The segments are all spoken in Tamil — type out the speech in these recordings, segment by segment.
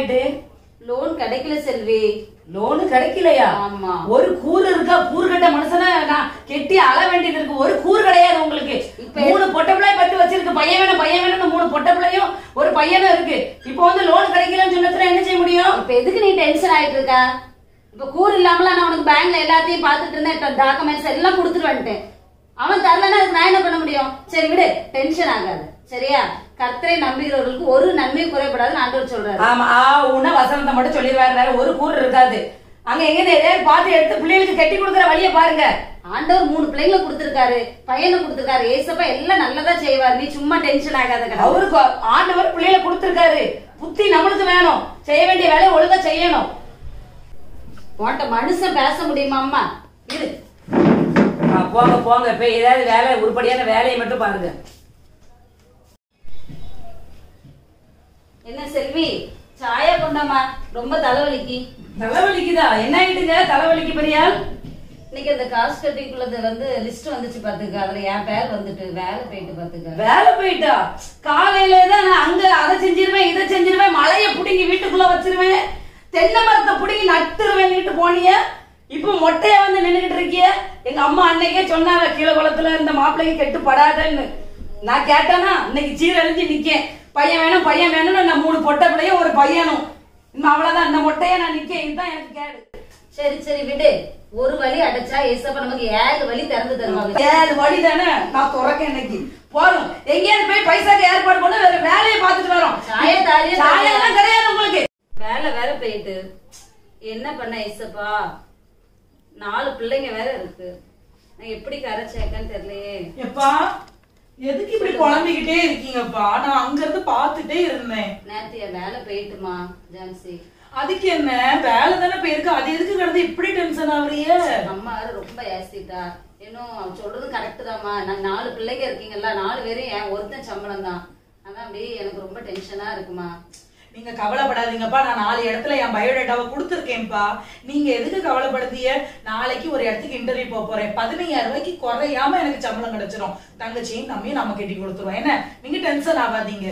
ஆயிட்டு லோன் கிடைக்கல செல்வி லோனு கிடைக்கலையா ஆமா. ஒரு கூறு இருக்கா கூறு கட்ட மனுஷனை நான் கெட்டி அழ வேண்டியது இருக்கு ஒரு கூறு கிடையாது உங்களுக்கு இப்ப- மூணு பொட்டை பிள்ளை பத்து வச்சிருக்கு பையன் வேணும் பையன் வேணும்னு மூணு பொட்டை பிள்ளையும் ஒரு பையனும் இருக்கு இப்போ வந்து லோன் கிடைக்கலன்னு சொன்னதுல என்ன செய்ய முடியும் இப்ப எதுக்கு நீ டென்ஷன் ஆயிட்டு இருக்க இப்ப கூறு இல்லாமல நான் உனக்கு பேங்க்ல எல்லாத்தையும் பாத்துட்டு இருந்தேன் இப்ப டாக்குமெண்ட்ஸ் எல்லாம் கொடுத்துட்டு வந்துட்டேன் அவன் தரலன்னா அதுக்கு நான் என்ன பண்ண முடியும் சரி விடு டென்ஷன் ஆகாது சரியா கர்த்தரை நம்புகிறவர்களுக்கு ஒரு நன்மை குறைபடாதுன்னு ஆண்டவர் சொல்றாரு ஆமா ஆ உன்ன வசனத்தை மட்டும் சொல்லிடுவாரு வேற ஒரு கூறு இருக்காது அங்க எங்க எதையாவது பார்த்து எடுத்து பிள்ளைகளுக்கு கட்டி கொடுக்குற வழியை பாருங்க ஆண்டவர் மூணு பிள்ளைங்களை கொடுத்திருக்காரு பையனை கொடுத்திருக்காரு ஏசப்பா எல்லாம் நல்லதா செய்வார் நீ சும்மா டென்ஷன் ஆகாத கடவுள். அவருக்கு ஆண்டவர் பிள்ளைகளை கொடுத்திருக்காரு புத்தி நம்மளுக்கு வேணும் செய்ய வேண்டிய வேலையை ஒழுங்கா செய்யணும் உன்கிட்ட மனுஷன் பேச முடியுமா அம்மா இரு ஆ, போங்க போங்க இப்ப ஏதாவது வேலை உருப்படியான வேலையை மட்டும் பாருங்க என்ன செல்வி சாயா கொண்டாமா ரொம்ப தலைவலிக்கு தலைவலிக்குதா என்ன ஆயிட்டுங்க தலைவலிக்கு பெரியால் இன்னைக்கு அந்த காஸ்ட் கட்டிங்குள்ளது வந்து லிஸ்ட் வந்துச்சு பாத்துக்க அதுல என் பேர் வந்துட்டு வேலை போயிட்டு பாத்துக்க வேலை போயிட்டா காலையில தான் நான் அங்க அதை செஞ்சிருவேன் இதை செஞ்சிருவேன் மலைய புடுங்கி வீட்டுக்குள்ள வச்சிருவேன் தென்னை மரத்தை புடுங்கி நட்டுருவேன்னுட்டு போனிய இப்ப மொட்டைய வந்து நின்னுகிட்டு இருக்கிய எங்க அம்மா அன்னைக்கே சொன்னாங்க கீழே குளத்துல இந்த மாப்பிள்ளைக்கு கெட்டு படாதன்னு நான் கேட்டேனா இன்னைக்கு சீரழிஞ்சு நிக்கேன் பையன் வேணும் பையன் வேணும்னு நான் மூணு பொட்டை பிள்ளையும் ஒரு பையனும் இன்னும் அவ்வளவுதான் இந்த மொட்டைய நான் நிக்கேன் இதுதான் எனக்கு கேடு சரி சரி விடு ஒரு வழி அடைச்சா ஏசப்பா நமக்கு ஏழு வழி திறந்து தருவாங்க ஏழு வழி தானே நான் துறக்கேன் இன்னைக்கு போதும் எங்கேயாவது போய் பைசாக்கு ஏற்பாடு பண்ண வேற வேலையை பார்த்துட்டு வரோம் சாய தாலியே சாயெல்லாம் கிடையாது உங்களுக்கு வேலை வேற போயிட்டு என்ன பண்ண ஏசப்பா நாலு பிள்ளைங்க வேற இருக்கு நான் எப்படி கரை சேர்க்கன்னு தெரியலையே எப்பா எதுக்கு இப்படி குழம்பிக்கிட்டே இருக்கீங்கப்பா நான் அங்க இருந்து பாத்துட்டே இருந்தேன் நேத்து என் வேலை போயிட்டுமா ஜான்சி அதுக்கு என்ன வேலை தானே போயிருக்கு அது எதுக்கு கிடந்து இப்படி டென்ஷன் ஆகுறிய அம்மா வேற ரொம்ப ஏசிட்டா இன்னும் அவன் சொல்றது கரெக்ட் தாம்மா நான் நாலு பிள்ளைங்க இருக்கீங்கல்ல நாலு பேரும் என் ஒருத்தன் சம்பளம் தான் அதான் அப்படி எனக்கு ரொம்ப டென்ஷனா இருக்குமா நீங்க கவலைப்படாதீங்கப்பா நான் நாலு இடத்துல என் பயோடேட்டாவை கொடுத்துருக்கேன்ப்பா நீங்க எதுக்கு கவலைப்படுதீங்க நாளைக்கு ஒரு இடத்துக்கு இன்டர்வியூ போக போறேன் பதினையாயிரம் ரூபாய்க்கு குறையாம எனக்கு சம்பளம் கிடைச்சிரும் தங்கச்சியும் தம்பியும் நம்ம கட்டி கொடுத்துருவோம் என்ன நீங்க டென்ஷன் ஆகாதீங்க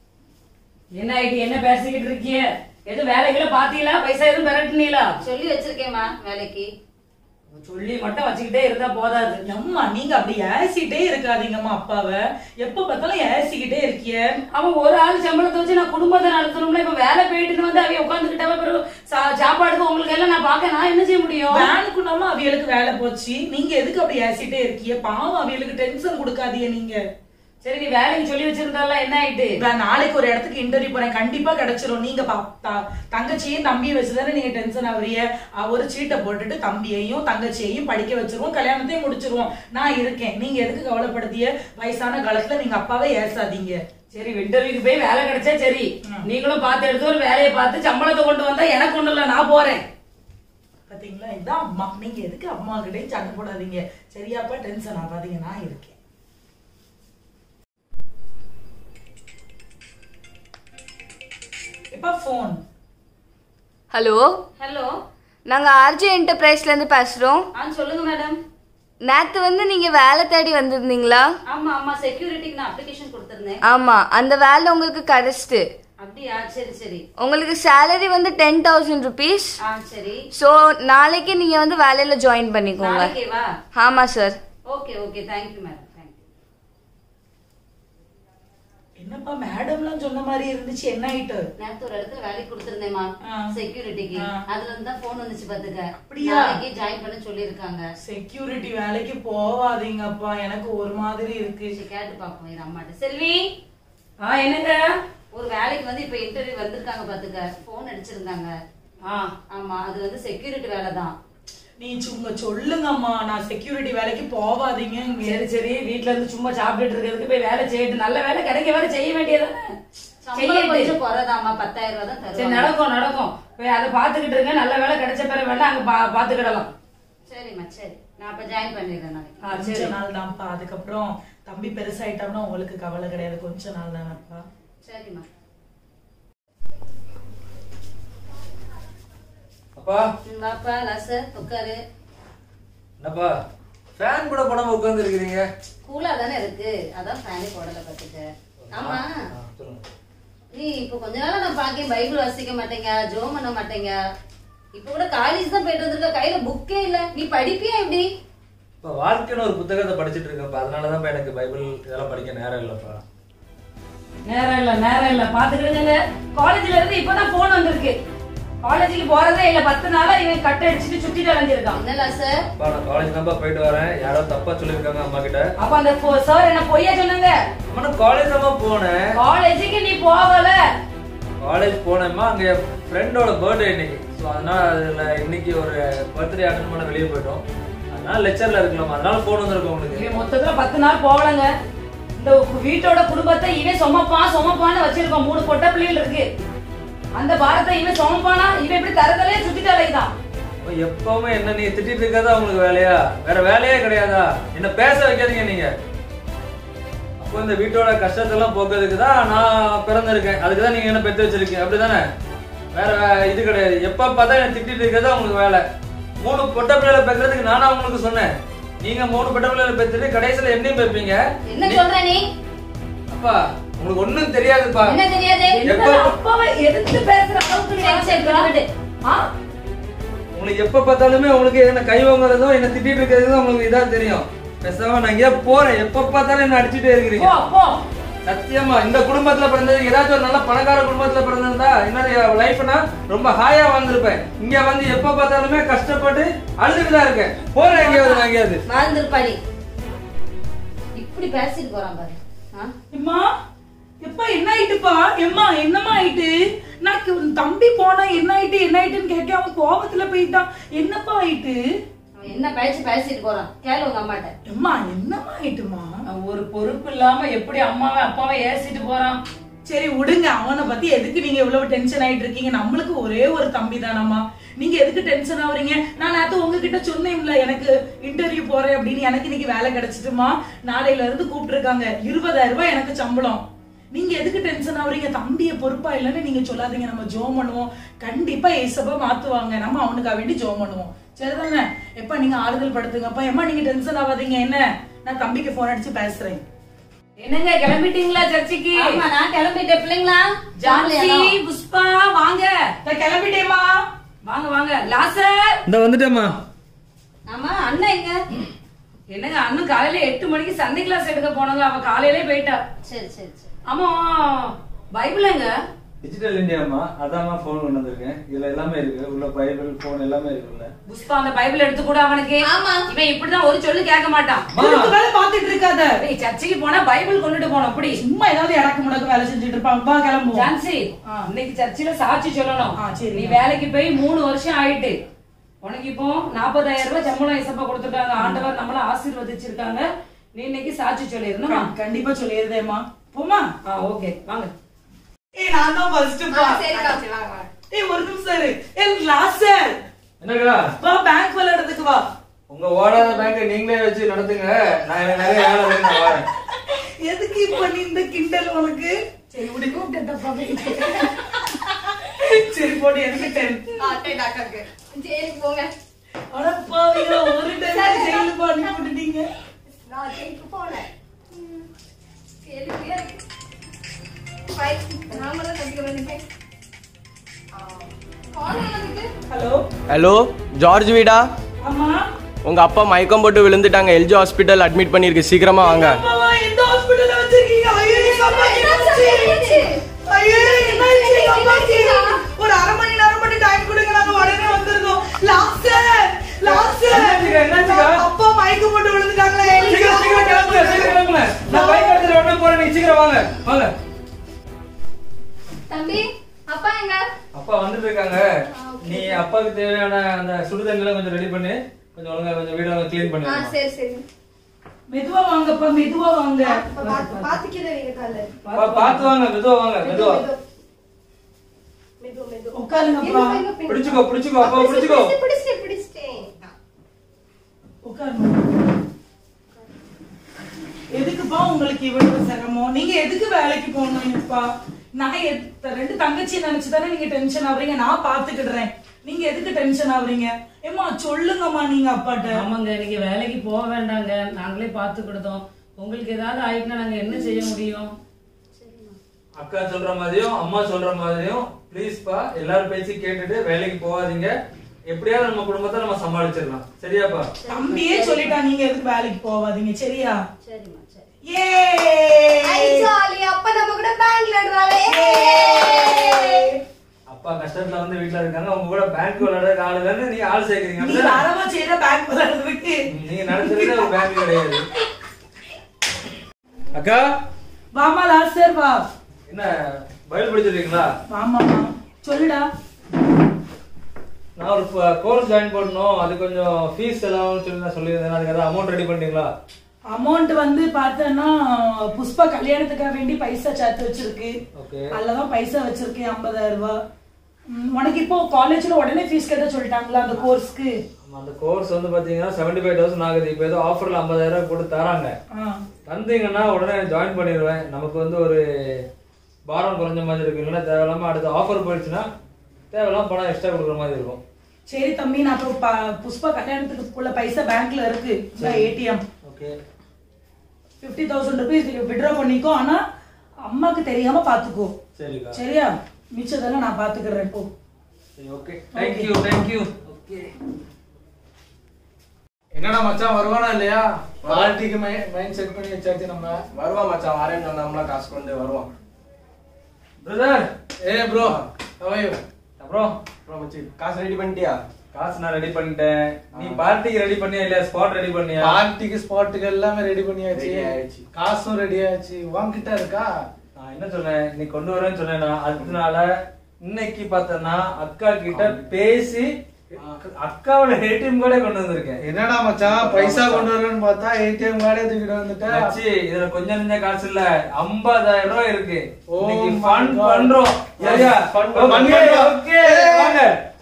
என்ன ஆயிட்டு என்ன பேசிக்கிட்டு இருக்கீங்க எதுவும் வேலைகளை பாத்தீங்களா பைசா எதுவும் பெரட்டுனீங்களா சொல்லி வச்சிருக்கேம்மா வேலைக்கு சொல்லி மட்டும் வச்சுக்கிட்டே இருந்தா போதாது அம்மா நீங்க அப்படி ஏசிட்டே இருக்காதீங்கம்மா அப்பாவை எப்ப பார்த்தாலும் ஏசிக்கிட்டே இருக்கிய அவன் ஒரு ஆள் சம்பளத்தை வச்சு நான் குடும்பத்தை நடத்தணும்னா இப்ப வேலை போயிட்டு வந்து அவன் உட்காந்துக்கிட்டவ பிறகு சா- சாப்பாடுக்கு உங்களுக்கு எல்லாம் நான் பார்க்க நான் என்ன செய்ய முடியும் வேனுக்குனாம அவியலுக்கு வேலை போச்சு நீங்க எதுக்கு அப்படி ஏசிட்டே இருக்கீங்க பாவம் அவியலுக்கு டென்ஷன் கொடுக்காதீங்க நீங்க சரி நீ வேலைக்கு சொல்லி வச்சிருந்தால என்ன ஆயிட்டு நான் நாளைக்கு ஒரு இடத்துக்கு இன்டர்வியூ போறேன் கண்டிப்பா கிடைச்சிரும் நீங்க பா- த- தங்கச்சியும் தம்பியும் வச்சுதானே நீங்க டென்ஷன் ஆகுறீங்க அஹ் ஒரு சீட்டை போட்டுட்டு தம்பியையும் தங்கச்சியையும் படிக்க வச்சிருவோம் கல்யாணத்தையும் முடிச்சிருவோம் நான் இருக்கேன் நீங்க எதுக்கு கவலைப்படுத்திய வயசான காலத்துல நீங்க அப்பாவை ஏசாதீங்க சரி இன்டர்வியூக்கு போய் வேலை கிடைச்சா சரி நீங்களும் பார்த்து எடுத்து ஒரு வேலையை பார்த்து சம்பளத்தை கொண்டு வந்தா எனக்கு ஒண்ணு இல்ல நான் போறேன் பாத்தீங்களா இதான் அம்மா நீங்க எதுக்கு அம்மா கிட்டயும் சண்டை போடாதீங்க சரியாப்பா டென்ஷன் ஆகாதீங்க நான் இருக்கேன் இப்ப போன் ஹலோ ஹலோ நாங்கள் ஆர்ஜே என்டர்பிரைஸ்லேருந்து பேசுகிறோம் ஆ சொல்லுங்க மேடம் நேற்று வந்து நீங்கள் வேலை தேடி வந்திருந்தீங்களா ஆமா ஆமா செக்யூரிட்டிக்கு நான் அப்ளிகேஷன் கொடுத்திருந்தேன் ஆமாம் அந்த வேலை உங்களுக்கு கிடைச்சிட்டு அப்படியா சரி சரி உங்களுக்கு சேலரி வந்து டென் தௌசண்ட் ருபீஸ் ஆ சரி ஸோ நாளைக்கு நீங்கள் வந்து வேலையில் ஜாயின் பண்ணிக்கோங்க நாளைக்கேவா ஆமாம் sir okay okay thank you madam thank you என்னப்பா மேடம்லாம் சொன்ன மாதிரி இருந்துச்சு என்ன ஆயிட்டு நேத்து ஒரு இடத்துல வேலைக்கு கொடுத்திருந்தேன்மா ஆ. செக்யூரிட்டிக்கு ஆ. அதுல இருந்து தான் போன் வந்துச்சு பாத்துக்க அப்படியா? நாளைக்கு ஜாயின் பண்ண சொல்லிருக்காங்க செக்யூரிட்டி வேலைக்கு போவாதீங்கப்பா எனக்கு ஒரு மாதிரி இருக்கு சரி, கேட்டு பாப்போம் இது அம்மாட்ட செல்வி ஆ என்னங்க ஒரு வேலைக்கு வந்து இப்ப இன்டர்வியூ வந்திருக்காங்க பாத்துக்க போன் அடிச்சிருந்தாங்க ஆ ஆமா அது வந்து செக்யூரிட்டி வேலை தான் நீ சும்மா சொல்லுங்கம்மா நான் செக்யூரிட்டி வேலைக்கு போவாதீங்க சரி சரி வீட்ல இருந்து சும்மா சாப்பிட்டுட்டு இருக்கிறதுக்கு போய் வேலை செய்யட்டு நல்ல வேலை கிடைக்க வேலை செய்ய வேண்டியதானே சம்பளம் செய்யட்டு கொஞ்சம் குறைதாம்மா பத்தாயிரம் ரூபாய் தான் சரி தருவாங்க நடக்கும் நடக்கும் போய் அதை பாத்துக்கிட்டு இருங்க நல்ல வேலை கிடைச்ச பிறகு வேணா அங்க பா- பாத்துக்கிடலாம் சரிம்மா சரி நான் அப்ப ஜாயின் பண்ணிடுறேன் நாளைக்கு ஆ சரி கொஞ்ச நாள் தான்ப்பா அதுக்கப்புறம் தம்பி பெருசாயிட்டோம்னா உங்களுக்கு கவலை கிடையாது கொஞ்ச நாள் தானப்பா சரிம்மா அப்பா ம், வாப்பா லாசர் உட்காரு என்னப்பா ஃபேன் கூட போடாம உட்கார்ந்து இருக்கிறீங்க கூலா தானே இருக்கு அதான் ஃபேனே போடல பாத்துக்க ஆமா சொல்லுங்க நீ இப்போ கொஞ்ச நாளா நான் பாக்கேன் பைபிள் வாசிக்க மாட்டேங்க ஜோம் பண்ண மாட்டேங்க இப்போ கூட காலேஜ் தான் போயிட்டு வந்திருக்க கையில புக்கே இல்ல நீ படிப்பியா எப்படி இப்ப வாழ்க்கைன்னு ஒரு புத்தகத்தை படிச்சிட்டு இருக்கேன்ப்பா அதனாலதான் எனக்கு பைபிள் இதெல்லாம் படிக்க நேரம் இல்லப்பா நேரம் இல்ல நேரம் இல்ல பாத்துக்கிடுங்க காலேஜ்ல இருந்து இப்பதான் போன் வந்திருக்கு காலேஜுக்கு போறதே இல்ல பத்து நாளா இவன் கட் அடிச்சுட்டு சுத்திட்டு அலைஞ்சிருக்கான் என்னலா சார் அப்பா நான் காலேஜ் தான்ப்பா போயிட்டு வரேன் யாரோ தப்பா சொல்லியிருக்காங்க அம்மா கிட்ட அப்ப அந்த சார் என்ன பொய்யா சொன்னாங்க அம்மா நான் காலேஜ் தான் போனேன் காலேஜுக்கு நீ போகல காலேஜ் போனேம்மா அங்க என் ஃப்ரெண்டோட பர்த்டே இன்னைக்கு ஸோ அதனால அதுல இன்னைக்கு ஒரு பர்த்டே அட்டன் பண்ண வெளியே போயிட்டோம் அதனால லெக்சர்ல இருக்கலாம் அதனால போன் வந்திருக்கும் உங்களுக்கு இவன் மொத்தத்துல பத்து நாள் போகலங்க இந்த வீட்டோட குடும்பத்தை இவன் சுமப்பான் சுமப்பான்னு வச்சிருக்கான் மூணு பொட்ட பிள்ளைகள் இருக்கு அந்த பாரத்தை இவன் சுமப்பானா இவன் இப்படி தரதலே சுத்திட்டு அலைதான் அப்ப எப்பவுமே என்ன நீங்க திட்டிட்டு இருக்கதா உங்களுக்கு வேலையா வேற வேலையே கிடையாதா என்ன பேச வைக்காதீங்க நீங்க அப்போ இந்த வீட்டோட கஷ்டத்தெல்லாம் போக்குறதுக்கு தான் நான் பிறந்திருக்கேன் அதுக்கு தான் நீங்க என்ன பெத்து வச்சிருக்கீங்க அப்படிதானே வேற வே- இது கிடையாது எப்ப பார்த்தா என்ன திட்டிட்டு இருக்கதா உங்களுக்கு வேலை மூணு பொட்ட பிள்ளைகளை பெக்கிறதுக்கு நானா உங்களுக்கு சொன்னேன் நீங்க மூணு பொட்ட பிள்ளைகளை பெத்துட்டு கடைசியில என்னையும் பெப்பீங்க என்ன சொல்ற நீ அப்பா உங்களுக்கு ஒண்ணும் தெரியாதுப்பா என்ன தெரியாது என்ன அப்பாவை எதிர்த்து பேசுற அளவுக்கு நீ சரி, சரி, வளர்ந்திருக்கா? விடு, விடு. ஆ? உங்களுக்கு எப்ப பார்த்தாலுமே உங்களுக்கு என்ன கை வாங்குறதும் என்ன திட்டிட்டு இருக்கிறதும் உங்களுக்கு இதா தெரியும் பேசாம நான் எங்கேயா போறேன் எப்ப பார்த்தாலும் என்ன அடிச்சுட்டே இருக்கிறீங்க போ போ சத்தியமா இந்த குடும்பத்துல பிறந்தது ஏதாச்சும் ஒரு நல்ல பணக்கார குடும்பத்துல பிறந்திருந்தா இன்னும் லைஃப்னா ரொம்ப ஹாயா வாழ்ந்திருப்பேன் இங்க வந்து எப்ப பார்த்தாலுமே கஷ்டப்பட்டு அழுதுட்டு தான் இருக்கேன் போறேன் எங்கேயாவது நான் எங்கேயாவது வாழ்ந்திருப்பாடி இப்படி பேசிட்டு போறான் பாரு ஆ? எம்மா எப்பா என்ன ஆயிட்டுப்பா எம்மா என்னம்மா ஆயிட்டு நான் கு- தம்பி போனா என்ன ஆயிட்டு என்ன ஆயிட்டுன்னு கேட்க அவன் கோபத்துல போயிட்டான் என்னப்பா ஆயிட்டு அவன் என்ன பேச்சு பேசிட்டு போறான் கேளு உங்க அம்மாட்ட எம்மா என்னம்மா ஆயிட்டுமா அவன் ஒரு பொறுப்பு இல்லாம எப்படி அம்மாவை அப்பாவை ஏசிட்டு போறான் சரி விடுங்க அவனை பத்தி எதுக்கு நீங்க இவ்வளவு டென்ஷன் ஆயிட்டு இருக்கீங்க நம்மளுக்கு ஒரே ஒரு தம்பி தானம்மா நீங்க எதுக்கு டென்ஷன் ஆகுறீங்க நான் நேத்து உங்ககிட்ட சொன்னேன்ல எனக்கு இன்டர்வியூ போறேன் அப்படின்னு எனக்கு இன்னைக்கு வேலை கிடைச்சிட்டுமா நாளையில இருந்து கூப்பிட்டுருக்காங்க இருபதாயிரம் ரூபாய் எனக்கு சம்பளம் நீங்க எதுக்கு டென்ஷன் ஆகுறீங்க தம்பிய பொறுப்பா இல்லைன்னு நீங்க சொல்லாதீங்க நம்ம ஜோம் பண்ணுவோம் கண்டிப்பா ஏசப்பா மாத்துவாங்க நம்ம அவனுக்காக வேண்டி ஜோம் பண்ணுவோம் சரிதானே எப்ப நீங்க ஆறுதல் படுத்துங்கப்பா எம்மா நீங்க டென்ஷன் ஆகாதீங்க என்ன நான் தம்பிக்கு போன் அடிச்சு பேசுறேன் என்னங்க கிளம்பிட்டீங்களா சர்ச்சுக்கு ஆமா நான் கிளம்பிட்டேன் பிள்ளைங்களா ஜான்சி புஷ்பா வாங்க நான் கிளம்பிட்டேம்மா வாங்க வாங்க லாசர் இந்த வந்துட்டேம்மா ஆமா அண்ணன் எங்க என்னங்க அண்ணன் காலையில எட்டு மணிக்கு சண்டே கிளாஸ் எடுக்க போனாங்க அவ காலையிலே போயிட்டா சரி சரி சரி ஆமா பைபிளங்க டிஜிட்டல் இந்தியாமா அதாம்மா போன் கொண்டு வந்திருக்கேன் இதுல எல்லாமே இருக்கு உள்ள பைபிள் போன் எல்லாமே இருக்குல்ல புஷ்பா அந்த பைபிள் எடுத்து கூட அவனுக்கு ஆமா. இவன் இப்படிதான் ஒரு சொல்லு கேட்க மாட்டான் இதுக்கு மேல பாத்துட்டு இருக்காத டேய், சர்ச்சுக்கு போனா பைபிள் கொண்டுட்டு போனோம் அப்படி சும்மா ஏதாவது இறக்கு முடக்கு வேலை செஞ்சுட்டு இருப்பான் வா கிளம்புவோம் ஜான்சி ஆ. இன்னைக்கு சர்ச்சில சாட்சி சொல்லணும் ஆ, சரி. நீ வேலைக்கு போய் மூணு வருஷம் ஆயிட்டு உனக்கு இப்போ நாற்பதாயிரம் ரூபாய் சம்பளம் இசப்பா கொடுத்துட்டாங்க ஆண்டவர் நம்மள ஆசீர்வதிச்சிருக்காங்க நீ இன்னைக்கு சாட்சி சொல்லிருந்தா கண்- கண்டிப்பா சொல்லிடுதேம்மா போமா ஆ ஓகே வாங்க ஏய் நான் தான் ஃபர்ஸ்ட் பா ஏய் ஒரு நிமிஷம் இரு ஏய் லாசர் என்னக்கா வா பேங்க் விளையாடுறதுக்கு வா உங்க ஓடாத பேங்க் நீங்களே வச்சு நடத்துங்க நான் எனக்கு நிறைய வேலை இருக்கு நான் வரேன் எதுக்கு இப்ப நீ இந்த கிண்டல் உனக்கு சரி விடு சரி போடு எனக்கு டென் ஜெயிலுக்கு போங்க அடப்பா ஒரு டைம் ஜெயிலுக்கு பண்ணி போட்டுட்டீங்க நான் ஜெயிலுக்கு போனேன் கேள்வியா இருக்கு ஃபைல் நாம தான் கட்டிக்க வேண்டிய கால் பண்ணதுக்கு ஹலோ ஹலோ ஜார்ஜ் வீடா அம்மா உங்க அப்பா மயக்கம் போட்டு விழுந்துட்டாங்க எல்ஜி ஹாஸ்பிட்டல் அட்மிட் பண்ணிருக்கு சீக்கிரமா வாங்க அம்மாவா எந்த ஹாஸ்பிடல்ல வச்சிருக்கீங்க ஐயோ எங்க அம்மாக்கு என்னாச்சு? ஐயோ என்னாச்சு எங்க அம்மாக்கு? ஒரு அரை மணி நேரம் மட்டும் டைம் கொடுங்க நாங்க உடனே வந்துருக்கோம் லாஸ்டர் லாஸ்டர் என்னாச்சுக்கா, என்னாச்சுக்கா? அப்பா மயக்கம் போட்டு விழுந்துட்டாங்களே சீக்கிரம் சீக்கிரம் கிளம்புங்க சீக்கிரம் கிளம்புங்க நான் பைக் எடுத்துட்டு உடனே போறேன் நீங்க சீக்கிரம் வாங்க வாங்க தம்பி அப்பா எங்க அப்பா வந்துட்டு இருக்காங்க நீ அப்பாவுக்கு தேவையான அந்த சுடுதண்ணி எல்லாம் கொஞ்சம் ரெடி பண்ணி கொஞ்சம் ஒழுங்கா கொஞ்சம் வீடெல்லாம் க்ளீன் பண்ணி ஆ வைமா. சரி சரி மெதுவா வாங்கப்பா மெதுவா வாங்க பாத்துக்கிறேன் நீங்க கால பா- பார்த்து வாங்க மெதுவா வாங்க மெதுவா மெது மெது உட்காருங்கப்பா பிடிச்சுக்கோ பிடிச்சுக்கோ அப்பா பிடிச்சுக்கோ பிடிச்சிட்டேன் பிடிச்சிட்டேன் உட்காருங்க எதுக்குப்பா உங்களுக்கு இவ்வளவு சிரமம் நீங்க எதுக்கு வேலைக்கு போகணும்ப்பா நான் எத்- ரெண்டு தங்கச்சி நினைச்சு தானே நீங்க டென்ஷன் ஆகுறீங்க நான் பாத்துக்கிடுறேன் நீங்க எதுக்கு டென்ஷன் ஆகுறீங்க ஏம்மா சொல்லுங்கம்மா நீங்க அப்பாட்ட ஆமாங்க இன்னைக்கு வேலைக்கு போக வேண்டாங்க நாங்களே பார்த்துக்கிட்டோம் உங்களுக்கு ஏதாவது ஆயிட்டுனா நாங்க என்ன செய்ய முடியும் அக்கா சொல்ற மாதிரியும் அம்மா சொல்ற மாதிரியும் ப்ளீஸ் பா எல்லாரும் பேச்சு கேட்டுட்டு வேலைக்கு போகாதீங்க எப்படியாவது நம்ம குடும்பத்தை நம்ம சமாளிச்சிடலாம் சரியாப்பா தம்பியே சொல்லிட்டா நீங்க எதுக்கு வேலைக்கு போவாதீங்க சரியா சரிம்மா சரி ஏ ஐ ஜாலி அப்ப நம்ம கூட பேங்க்ல விடுறாளே அப்பா கஷ்டத்துல வந்து வீட்டுல இருக்காங்க உங்க கூட பேங்க் விளையாட ஆள் இல்லைன்னு நீங்க ஆள் சேர்க்கறீங்க நீ அப்படிதானே? தாராளமா செய்யற பேங்க் விளையாடுறதுக்கு நீங்க நடத்துறது ஒரு பேங்க் கிடையாது அக்கா வாமா லாஸ்டர் வா என்ன பயில் படிச்சிருக்கீங்களா வாமாமா சொல்லுடா நான் ஒரு கோர்ஸ் ஜாயின் பண்ணணும் அது கொஞ்சம் ஃபீஸ் எல்லாம் சொல்லி நான் சொல்லியிருந்தேன் அதுக்கு ஏதாவது அமௌண்ட் ரெடி பண்ணிட்டீங்களா அமௌண்ட் வந்து பார்த்தேன்னா புஷ்பா கல்யாணத்துக்காக வேண்டி பைசா சேர்த்து வச்சிருக்கு ஓகே அதுலதான் பைசா வச்சிருக்கேன் ஐம்பதாயிரம் ரூபாய் ம், உனக்கு இப்போ காலேஜ்ல உடனே ஃபீஸ் கட்ட சொல்லிட்டாங்களா அந்த கோர்ஸ்க்கு அந்த கோர்ஸ் வந்து பாத்தீங்கன்னா செவன்டி ஃபைவ் தௌசண்ட் ஆகுது இப்போ ஏதோ ஆஃபர்ல ஐம்பதாயிரம் ரூபாய் போட்டு தராங்க தந்தீங்கன்னா உடனே ஜாயின் பண்ணிடுவேன் நமக்கு வந்து ஒரு பாரம் குறைஞ்ச மாதிரி இருக்கு இல்லைன்னா தேவையில்லாம அடுத்த ஆஃபர் போயிடுச்சுன்னா தேவையில்லாம பணம் எக்ஸ்ட்ரா கொடுக்குற மாதிரி இருக்கும் சரி தம்பி நான் இப்போ ப- புஷ்பா கல்யாணத்துக்கு உள்ள பைசா பேங்க்ல இருக்கு ATM okay fifty thousand rupees withdraw பண்ணிக்கோ ஆனா அம்மாக்கு தெரியாம பாத்துக்கோ சரிக்கா சரியா மிச்சதெல்லாம் நான் பாத்துக்கிறேன் இப்போ சரி ஓகே தேங்க்யூ தேங்க்யூ ஓகே என்னடா மச்சான் வருவானா இல்லையா பார்ட்டிக்கு மைண்ட் செட் பண்ணி வச்சாச்சு நம்ம வருவான் மச்சான் வரேன்னு சொன்னாம்ல காசு கொண்டு வருவான் பிரதர் ஏ ப்ரோ அவையோ அப்புறம் அப்புறம் மச்சி காசு ரெடி பண்ணிட்டியா காசு நான் ரெடி பண்ணிட்டேன் நீ பார்ட்டிக்கு ரெடி பண்ணியா இல்லையா ஸ்பாட் ரெடி பண்ணியா பார்ட்டிக்கு ஸ்பாட்டுக்கு எல்லாமே ரெடி பண்ணியாச்சு Ready ஆயிடுச்சு. காசும் ரெடி ஆயிடுச்சு உன்கிட்ட இருக்கா நான் என்ன சொன்னேன் நீ கொண்டு வரேன்னு சொன்னேன் அதனால இன்னைக்கு பார்த்தனா அக்கா கிட்ட பேசி அக்காவோட ஏடிஎம் கூட கொண்டு வந்திருக்கேன் என்னடா மச்சான் பைசா கொண்டு வரேன்னு பார்த்தா ஏடிஎம் கார்டே தூக்கிட்டு வந்துட்டேன் மச்சி, இதுல கொஞ்சம் நெஞ்ச காசு இல்ல 50000 ரூபாய் இருக்கு Oh இன்னைக்கு my fun God. பண்றோம் சரியா Fun Okay, பண்றோம். okay, வாங்க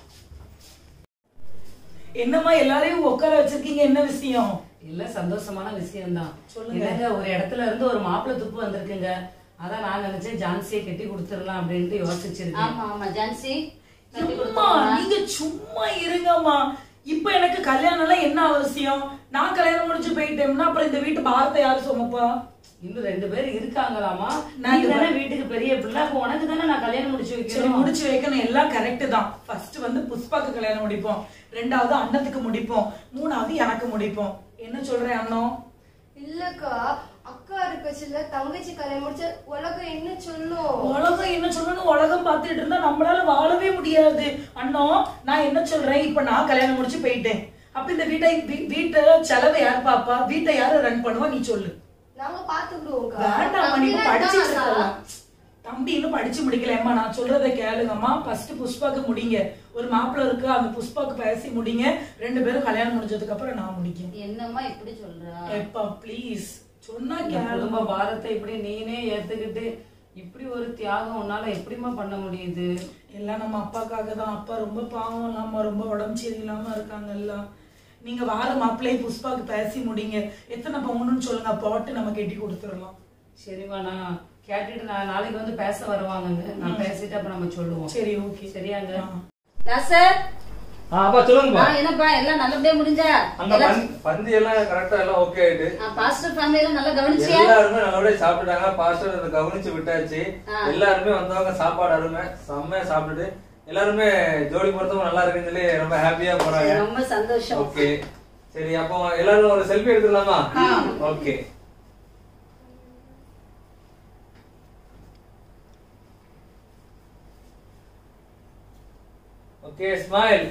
என்னம்மா எல்லாரையும் உட்கார வச்சிருக்கீங்க என்ன விஷயம் இல்ல சந்தோஷமான விஷயம்தான் சொல்லுங்க. இல்லங்க ஒரு இடத்துல இருந்து ஒரு மாப்பிள்ளை துப்பு வந்திருக்குங்க அதான் நான் நினைச்சேன் ஜான்சியை கட்டி கொடுத்துடலாம் அப்படின்ட்டு யோசிச்சிருக்கேன் ஆமா ஆமா ஜான்சி கட்டி சும்மா கொடுத்தோம்னா நீங்க சும்மா இருங்கம்மா இப்ப எனக்கு கல்யாணம் எல்லாம் என்ன அவசியம் நான் கல்யாணம் முடிச்சு போயிட்டேன்னா அப்புறம் இந்த வீட்டு பாரத்தை யாரு சுமப்பா இன்னும் ரெண்டு பேர் இருக்காங்களாமா நான் நீ இது தானே வீட்டுக்கு பெரிய பிள்ளை அப்ப உனக்கு தானே நான் கல்யாணம் முடிச்சு சரி வைக்கணும் முடிச்சு வைக்கணும் எல்லாம் கரெக்ட் தான் ஃபர்ஸ்ட் வந்து புஷ்பாக்கு கல்யாணம் முடிப்போம் ரெண்டாவது அண்ணத்துக்கு முடிப்போம் மூணாவது எனக்கு முடிப்போம் என்ன சொல்றேன் அண்ணன் இல்லக்கா அக்கா இருக்கச்சுல தங்கச்சி கல்யாணம் முடிச்ச உலகம் என்ன சொல்லும் உலகம் என்ன சொல்லணும் உலகம் பார்த்துட்டு இருந்தா நம்மளால வாழவே முடியாது அண்ணா நான் என்ன சொல்றேன் இப்ப நான் கல்யாணம் முடிச்சு போயிட்டேன் அப்ப இந்த வீட்டை வீ- வீட்டை செலவை யார் பாப்பா வீட்டை யாரு ரன் பண்ணுவா நீ சொல்லு நாங்க பாத்துக்கிடுவோம்க்கா வேண்டாம்மா நீங்க தம்பிலாம் படிச்சிட்டு இருக்காங்களா? இருக்கலாம் தம்பி இன்னும் படிச்சு முடிக்கலம்மா நான் சொல்றதை கேளுங்கம்மா ஃபர்ஸ்ட் புஷ்பாக்கு முடிங்க ஒரு மாப்பிள்ளை இருக்கு அந்த புஷ்பாக்கு பேசி முடிங்க ரெண்டு பேரும் கல்யாணம் முடிஞ்சதுக்கு அப்புறம் நான் முடிக்கேன் என்னம்மா இப்படி சொல்றா எப்பா ப்ளீஸ் சொன்னா இந்த கேளுங்க குடும்ப பாரத்தை இப்படி நீனே ஏத்துக்கிட்டு இப்படி ஒரு தியாகம் உன்னால எப்படிம்மா பண்ண முடியுது எல்லாம் நம்ம அப்பாக்காக தான் அப்பா ரொம்ப பாவம் இல்லாம ரொம்ப உடம்பு சரியில்லாம இருக்காங்க எல்லாம் நீங்க வார மாப்பிள்ளையை புஷ்பாக்கு பேசி முடிங்க எத்தனை பவுனுன்னு சொல்லுங்க போட்டு நம்ம கட்டி கொடுத்துடலாம் சரிம்மா நான் கேட்டுட்டு நான் நாளைக்கு வந்து பேச வருவாங்கங்க நான் பேசிட்டு அப்புறம் நம்ம சொல்லுவோம் சரி ஓகே சரியாங்க தாசர் ஆ, அப்பா சொல்லுங்கப்பா ஆ என்னப்பா எல்லாம் நல்லபடியா முடிஞ்சா அங்க பந்தி- பந்தி எல்லாம் கரெக்டா எல்லாம் ஓகே ஆயிட்டு பாஸ்டர் ஃபேமிலி எல்லாம் நல்லா கவனிச்சியா எல்லாருமே நல்லபடியா சாப்பிட்டுட்டாங்க பாஸ்டர் அதை கவனிச்சு விட்டாச்சு ஆ. எல்லாருமே வந்தவங்க சாப்பாடு அருமை செம்மையா சாப்பிட்டுட்டு எல்லாருமே ஜோடி பொருத்தமும் நல்லா இருக்குன்னு சொல்லி ரொம்ப ஹாப்பியா போறாங்க ரொம்ப சந்தோஷம் ஓகே சரி அப்போ எல்லாரும் ஒரு செல்ஃபி எடுத்துடலாமா ஓகே ஓகே ஸ்மைல்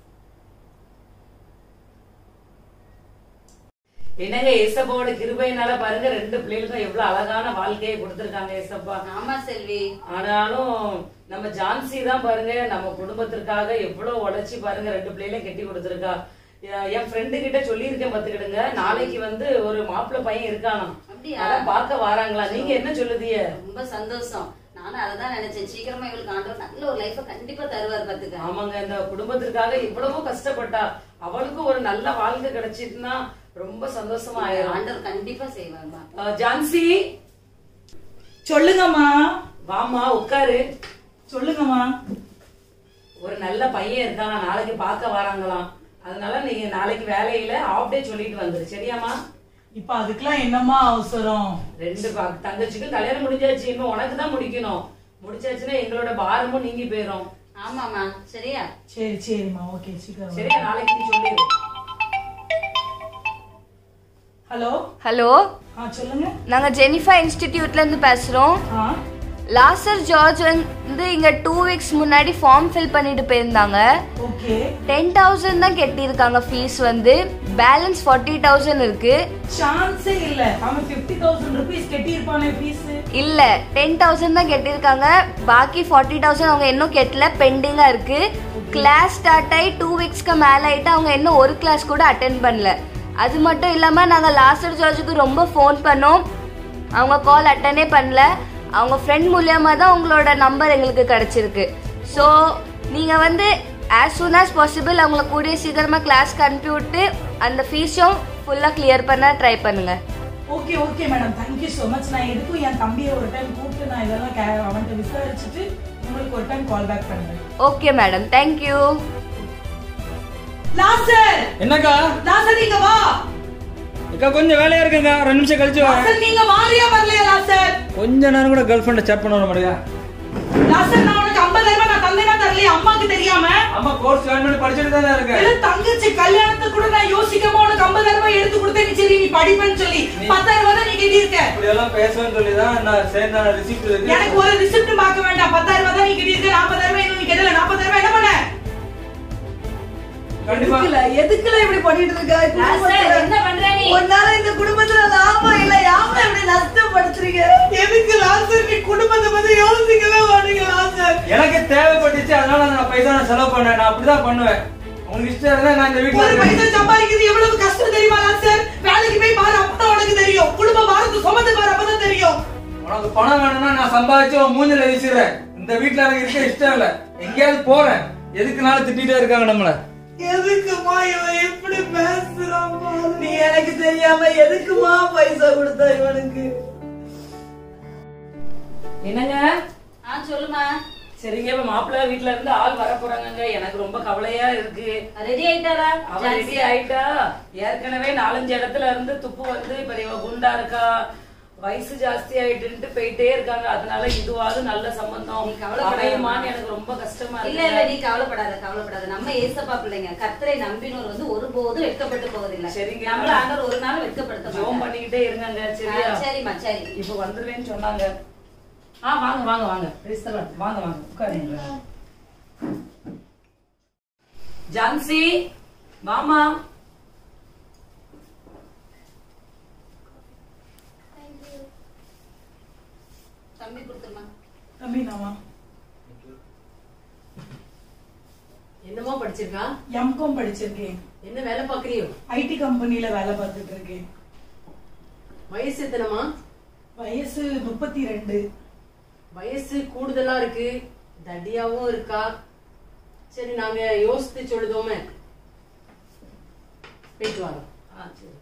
என்னங்க ஏசப்பாவோட கிருபையினால பாருங்க ரெண்டு பிள்ளைகளுக்கும் எவ்வளவு அழகான வாழ்க்கையை கொடுத்திருக்காங்க ஏசப்பா ஆமா செல்வி ஆனாலும் நம்ம ஜான்சி தான் பாருங்க நம்ம குடும்பத்திற்காக எவ்வளவு உழைச்சி பாருங்க ரெண்டு பிள்ளைகளையும் கட்டி கொடுத்திருக்கா எ- என் ஃப்ரெண்டு கிட்ட சொல்லியிருக்கேன் பாத்துக்கிடுங்க நாளைக்கு வந்து ஒரு மாப்பிள்ளை பையன் இருக்கானாம் அப்படியா? அதான் பார்க்க வராங்களா நீங்க என்ன சொல்லுதிய ரொம்ப சந்தோஷம் நானும் அததான் நினைச்சேன் சீக்கிரமா இவளுக்கு ஆண்டவர் நல்ல ஒரு லைஃப கண்டிப்பா தருவார் பாத்துக்க ஆமாங்க இந்த குடும்பத்திற்காக இவ்வளவோ கஷ்டப்பட்டா அவளுக்கும் ஒரு நல்ல வாழ்க்கை கிடைச்சிட்டுனா ரொம்ப சந்தோஷமா ஆயிரும் ஆண்டவர் கண்டிப்பா செய்வாங்கம்மா அஹ், ஜான்சி சொல்லுங்கம்மா வாமா உட்காரு சொல்லுங்கம்மா ஒரு நல்ல பையன் இருக்கான் நாளைக்கு பார்க்க வராங்களாம் அதனால நீங்க நாளைக்கு வேலையில ஆஃப் டே சொல்லிட்டு வந்துரு சரியாமா இப்ப அதுக்கெல்லாம் என்னமா அவசரம் ரெண்டு பா- தங்கச்சிக்கும் கல்யாணம் முடிஞ்சாச்சு இன்னும் உனக்கு தான் முடிக்கணும் முடிச்சாச்சுன்னா எங்களோட பாரமும் நீங்கி போயிரும் ஆமாமா சரியா சரி சரிம்மா ஓகே சீக்கிரம் சரியா நாளைக்கு நீ சொல்லிடு ஹலோ ஹலோ ஆ சொல்லுங்க நாங்கள் ஜெனிஃபா இன்ஸ்டிடியூட்லேருந்து பேசுகிறோம் ஆ லாசர் ஜார்ஜ் வந்து இங்கே டூ வீக்ஸ் முன்னாடி ஃபார்ம் ஃபில் பண்ணிட்டு போயிருந்தாங்க ஓகே டென் தௌசண்ட் தான் கட்டியிருக்காங்க ஃபீஸ் வந்து பேலன்ஸ் ஃபார்ட்டி தௌசண்ட் இருக்கு சான்ஸே இல்ல அவன் 50000 தௌசண்ட் ருபீஸ் கட்டியிருப்பானே ஃபீஸ் இல்ல டென் தௌசண்ட் தான் கட்டியிருக்காங்க பாக்கி ஃபார்ட்டி தௌசண்ட் அவங்க இன்னும் கெட்டல பெண்டிங்கா இருக்கு கிளாஸ் ஸ்டார்ட் ஆகி டூ வீக்ஸ்க்கு மேல ஆயிட்டு அவங்க இன்னும் ஒரு கிளாஸ் கூட அட்டென்ட் பண்ணல அது மட்டும் இல்லாம நாங்க லாஸ்டர் ஜார்ஜுக்கு ரொம்ப ஃபோன் பண்ணோம் அவங்க கால் அட்டனே பண்ணல அவங்க ஃப்ரெண்ட் மூலியமா தான் உங்களோட நம்பர் எங்களுக்கு கிடைச்சிருக்கு ஸோ நீங்க வந்து as soon as possible அவங்கள கூடிய சீக்கிரமா கிளாஸ்க்கு அனுப்பி விட்டு அந்த ஃபீஸும் ஃபுல்லா கிளியர் பண்ண ட்ரை பண்ணுங்க okay okay madam thank you so much நான் எதுக்கும் என் தம்பியை ஒரு டைம் கூப்பிட்டு நான் இதெல்லாம் கே- அவன்கிட்ட விசாரிச்சுட்டு உங்களுக்கு ஒரு டைம் கால் பேக் பண்றேன் ஓகே மேடம் தேங்க்யூ லாசர் என்னக்கா லாசர் நீங்க வா அக்கா கொஞ்சம் வேலையா இருக்குங்க ரெண்டு நிமிஷம் கழிச்சு வரேன் லாசர் நீங்க வாரியா வரலையா லாசர் கொஞ்ச நேரம் கூட கேர்ள் ஃப்ரெண்டை சேட் பண்ண வர மாட்டேங்க லாசர் நான் உனக்கு 50000 ரூபாய் நான் தந்தேனா தரலையா அம்மாக்கு தெரியாம அம்மா கோர்ஸ் ஜாயின் பண்ணி படிச்சுட்டு தானே இருக்கேன் இல்ல தங்கச்சி கல்யாணத்துக்கு கூட நான் யோசிக்காம உனக்கு 50000 ரூபாய் எடுத்து கொடுத்தேன் சரி நீ படிப்பேன்னு சொல்லி 10000 ரூபாய் தான் நீ கட்டி இருக்க இப்படி எல்லாம் பேசுவேன்னு சொல்லி தான் நான் சேர்ந்த ரிசிப்ட் இருக்கு எனக்கு ஒரு ரிசிப்ட் பார்க்க வேண்டாம் 10000 ரூபாய் தான் நீ கட்டி இருக்க 40000 ரூபாய் இன்னும் நீ கட்டல 40000 ரூபாய் என்ன பண்ண கண்டிப்பா எதுக்குல எதுக்குல இப்படி பண்ணிட்டு இருக்க லாஸ்டர், என்ன பண்ற நீ ஒன்னால இந்த குடும்பத்துல லாபம் இல்ல யாம இப்படி நஷ்டப்படுத்துறீங்க எதுக்கு லாஸ்டர் நீ குடும்பத்தை பத்தி யோசிக்கவே மாட்டீங்க லாஸ்டர் எனக்கு தேவைப்பட்டுச்சு அதனால நான் பைசா நான் செலவு பண்ணேன் நான் அப்படிதான் பண்ணுவேன் உங்களுக்கு இஷ்டம் இருந்தா நான் இந்த வீட்டுல ஒரு இருக்கேன். பைசா சம்பாதிக்கிறது எவ்வளவு கஷ்டம் தெரியுமா லாஸ்டர் வேலைக்கு போய் பாரு அப்பதான் உனக்கு தெரியும் குடும்ப பாரத்து சுமந்து பாரு அப்பதான் தெரியும் உனக்கு பணம் வேணும்னா நான் சம்பாதிச்சு உன் மூஞ்சில வீசிடுறேன் இந்த வீட்டுல எனக்கு இருக்க இஷ்டம் இல்ல எங்கேயாவது போறேன் எதுக்குனாலும் திட்டிட்டே இருக்காங்க நம்மள எதுக்குமா இவன் எப்படி பேசுறான் பாரு. நீ எனக்கு தெரியாம எதுக்குமா பைசா கொடுத்தா இவனுக்கு என்னங்க ஆ சொல்லுமா சரிங்க இப்ப மாப்பிள்ளை வீட்ல இருந்து ஆள் வர போறாங்கங்க எனக்கு ரொம்ப கவலையா இருக்கு ரெடி ஆயிட்டாரா அவ ரெடி ஆயிட்டா ஏற்கனவே நாலஞ்சு இடத்துல இருந்து துப்பு வந்து இப்ப இவ குண்டா இருக்கா வயசு ஜாஸ்தி ஆயிட்டுன்ட்டு போயிட்டே இருக்காங்க அதனால இதுவாவது நல்ல சம்பந்தம் நீ கவலைப்படாத. அமையுமான்னு எனக்கு ரொம்ப கஷ்டமா இல்ல இருக்கு இல்ல நீ கவலைப்படாத கவலைப்படாத நம்ம ஏசப்பா பிள்ளைங்க கர்த்தரை நம்பினோர் வந்து ஒருபோதும் வெட்கப்பட்டு போவதில்லை சரிங்க. நம்மள ஆண்டவர் ஒரு நாள் வெட்கப்படுத்த ஜோம் மாட்டார். பண்ணிக்கிட்டே இருங்கங்க சரியா ஆ, சரிம்மா சரி இப்ப வந்துருவேன்னு சொன்னாங்க ஆ வாங்க வாங்க வாங்க Praise the Lord. வாங்க வாங்க உட்காருங்க ஜான்சி வாமா தம்பி கொடுத்துருமா தம்பி நாமா என்னமோ படிச்சிருக்கான் எம்காம் படிச்சிருக்கேன் என்ன வேலை பாக்குறியோ ஐடி கம்பெனில வேலை பார்த்துட்டு இருக்கேன் வயசு எத்தனைமா வயசு முப்பத்தி ரெண்டு வயசு கூடுதலா இருக்கு தடியாவும் இருக்கா சரி நாங்க யோசித்து சொல்லுதோமே போயிட்டு வரோம் ஆ சரி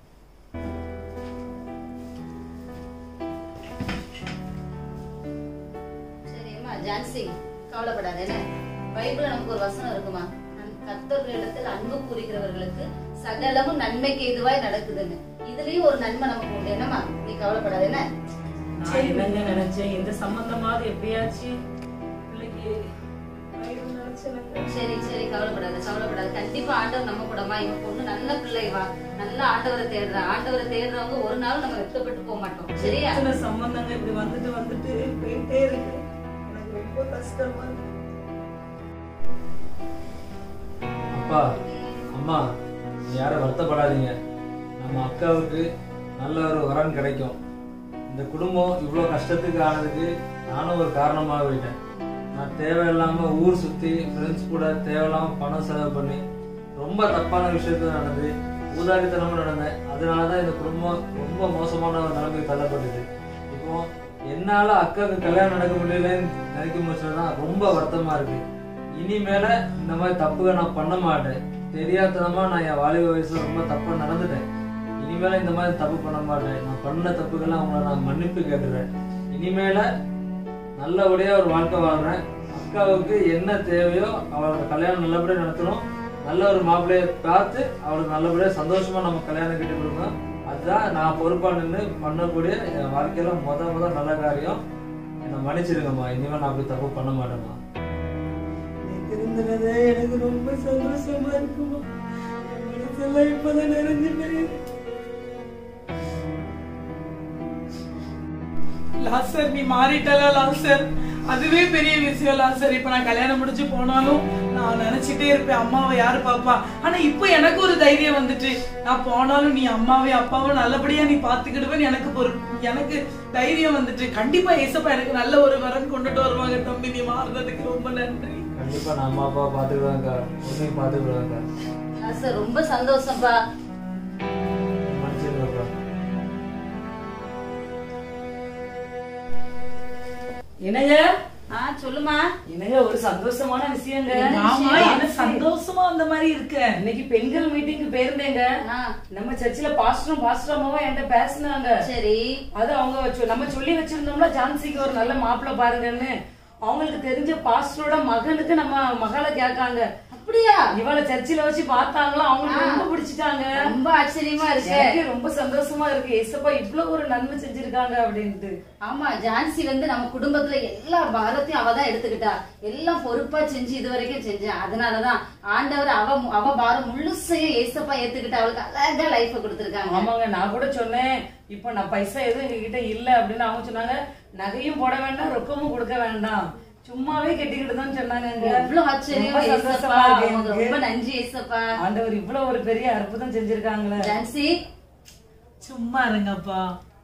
சரிம்மா ஜான்சி கவலைப்படாத என்ன பைபிள்ல நமக்கு ஒரு வசனம் இருக்குமா கத்தர்களிடத்தில் அன்பு கூறுகிறவர்களுக்கு சகலமும் நன்மைக்கு எதுவாய் நடக்குதுன்னு இதுலயும் ஒரு நன்மை நமக்கு உண்டு என்னம்மா நீ கவலைப்படாத என்ன நான் என்னங்க நினைச்சேன் இந்த சம்பந்தமாவது எப்படியாச்சும் பிள்ளைக்கு ஆயிடும் நினைச்சேனுங்க. சரி சரி கவலைப்படாத கவலைப்படாத கண்டிப்பா ஆண்டவர் நம்ம கூடமா இவன் பொண்ணு நல்ல பிள்ளை வா நல்ல ஆண்டவரை தேடுறா ஆண்டவரை தேடுறவங்க ஒரு நாள் நம்ம வெட்கப்பட்டு போக மாட்டோம் சரியா எத்தனை சம்பந்தங்க இப்படி வந்துட்டு வந்துட்டு போயிட்டே இருக்கு எனக்கு ரொம்ப கஷ்டமா இருக்கு அப்பா அம்மா யாரும் வருத்தப்படாதீங்க நம்ம அக்காவுக்கு நல்ல ஒரு வரன் கிடைக்கும் இந்த குடும்பம் இவ்வளோ கஷ்டத்துக்கு ஆனதுக்கு நானும் ஒரு காரணமாக போயிட்டேன் நான் தேவையில்லாம ஊர் சுத்தி ஃப்ரெண்ட்ஸ் கூட தேவையில்லாம பணம் செலவு பண்ணி ரொம்ப தப்பான விஷயத்துல நடந்து ஊதாரித்தனமா நடந்தேன் அதனால தான் இந்த குடும்பம் ரொம்ப மோசமான ஒரு நிலைமைக்கு தள்ளப்பட்டது இப்போ என்னால அக்காவுக்கு கல்யாணம் நடக்க முடியலன்னு நினைக்கும் போது தான் ரொம்ப வருத்தமா இருக்கு இனிமேல இந்த மாதிரி தப்புகள் நான் பண்ண மாட்டேன் தெரியாதனமா நான் என் வாலிப வயசுல ரொம்ப தப்பா நடந்துட்டேன் இனிமேல இந்த மாதிரி தப்பு பண்ண மாட்டேன் நான் பண்ண தப்புக்கெல்லாம் உங்களை நான் மன்னிப்பு கேட்டுறேன் இனிமேல நல்லபடியா ஒரு வாழ்க்கை வாழ்றேன் அக்காவுக்கு என்ன தேவையோ அவளோட கல்யாணம் நல்லபடியா நடத்தணும் நல்ல ஒரு மாப்பிள்ளைய பார்த்து அவளுக்கு நல்லபடியா சந்தோஷமா நம்ம கல்யாணம் கட்டி கொடுக்கணும் அதுதான் இதுதான் நான் பொறுப்பா நின்று பண்ணக்கூடிய என் வாழ்க்கையில முத முத நல்ல காரியம் என்னை மன்னிச்சிருங்கம்மா இனிமேல் நான் அப்படி தப்பு பண்ண மாட்டேம்மா இருந்ததே எனக்கு ரொம்ப சந்தோஷமா இருக்குமா என் மனசெல்லாம் இப்பதான் நிறைஞ்சு போயிருக்கு லாசர் நீ மாறிட்டல லாசர் அதுவே பெரிய விஷயம் லாசர் இப்ப நான் கல்யாணம் முடிச்சு போனாலும் நான் நினைச்சிட்டே இருப்பேன் அம்மாவை யாரு பாப்பா ஆனா இப்போ எனக்கு ஒரு தைரியம் வந்துட்டு நான் போனாலும் நீ அம்மாவையும் அப்பாவும் நல்லபடியா நீ பாத்துக்கிடுவேன்னு எனக்கு ஒரு எனக்கு தைரியம் வந்துட்டு கண்டிப்பா ஏசப்பா எனக்கு நல்ல ஒரு வரன் கொண்டுட்டு வருவாங்க தம்பி நீ மாறுறதுக்கு ரொம்ப நன்றி கண்டிப்பா நான் அம்மா அப்பா பாத்துக்கிடுவேங்க உன்னையும் பாத்துக்கிடுவேங்க சார் ரொம்ப சந்தோஷம்ப்பா மன்னிச்சிருங்கப்பா என்னங்க ஆ சொல்லுமா என்னங்க ஒரு சந்தோஷமான விஷயங்க ஆமா என்ன சந்தோஷமா அந்த மாதிரி இருக்க இன்னைக்கு பெண்கள் மீட்டிங்க்கு போயிருந்தேங்க ஆ, நம்ம சர்ச்சில் பாஸ்டரும் பாஸ்டர் அம்மாவும் என்கிட்ட பேசினாங்க சரி அது அவங்க வச்சு நம்ம சொல்லி வச்சிருந்தோம்ல ஜான்சிக்கு ஒரு நல்ல மாப்பிள்ளை பாருங்கன்னு அவங்களுக்கு தெரிஞ்ச பாஸ்டரோட மகனுக்கு நம்ம மகளை கேட்காங்க அப்படியா இவளை சர்ச்சில் வச்சு பார்த்தாங்களா அவங்களுக்கு ரொம்ப பிடிச்சிட்டாங்க ரொம்ப ஆச்சரியமா இருக்கு எனக்கு ரொம்ப சந்தோஷமா இருக்கு ஏசப்பா இவ்வளவு ஒரு நன்மை செஞ்சிருக்காங்க அப்படின்ட்டு ஆமா ஜான்சி வந்து நம்ம குடும்பத்துல எல்லா பாரத்தையும் அவ தான் எடுத்துக்கிட்டா எல்லாம் பொறுப்பா செஞ்சு இது வரைக்கும் செஞ்சேன் அதனாலதான் ஆண்டவர் அவ அவ பாரம் முழுசையும் ஏசப்பா ஏத்துக்கிட்டு அவளுக்கு அழகா லைஃப கொடுத்திருக்காங்க ஆமாங்க நான் கூட சொன்னேன் இப்போ நான் பைசா எதுவும் எங்ககிட்ட இல்ல அப்படின்னு அவங்க சொன்னாங்க நகையும் போட வேண்டாம் ரொக்கமும் கொடுக்க வேண்டாம் சும்மாவே கட்டிக்கிட்டு தான் சொன்னாங்க எவ்வளவு ஆச்சரியம் ரொம்ப ஏசப்பா சந்தோஷமா இருக்கு உமக்கு எனக்கு. ரொம்ப நன்றி ஏசப்பா ஆண்டவர் இவ்வளவு ஒரு பெரிய அற்புதம் செஞ்சிருக்காங்களே ஜான்சி சும்மா இருங்கப்பா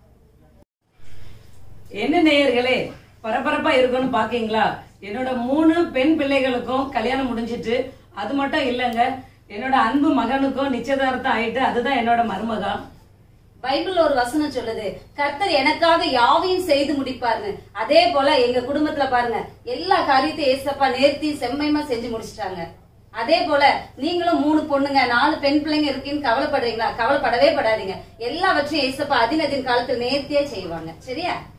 என்ன நேயர்களே பரபரப்பா இருக்கும்னு பாக்கீங்களா என்னோட மூணு பெண் பிள்ளைகளுக்கும் கல்யாணம் முடிஞ்சிட்டு அது மட்டும் இல்லைங்க என்னோட அன்பு மகனுக்கும் நிச்சயதார்த்தம் ஆயிட்டு அதுதான் என்னோட மருமகா பைபிள்ல ஒரு வசனம் சொல்லுது கர்த்தர் எனக்காக யாவையும் செய்து முடிப்பாருன்னு அதே போல எங்க குடும்பத்துல பாருங்க எல்லா காரியத்தையும் ஏசப்பா நேர்த்தி செம்மையமா செஞ்சு முடிச்சிட்டாங்க அதே போல நீங்களும் மூணு பொண்ணுங்க நாலு பெண் பிள்ளைங்க இருக்குன்னு கவலைப்படுறீங்களா கவலைப்படவே படாதீங்க எல்லாவற்றையும் ஏசப்பா அதினதின் காலத்துல நேர்த்தியா செய்வாங்க சரியா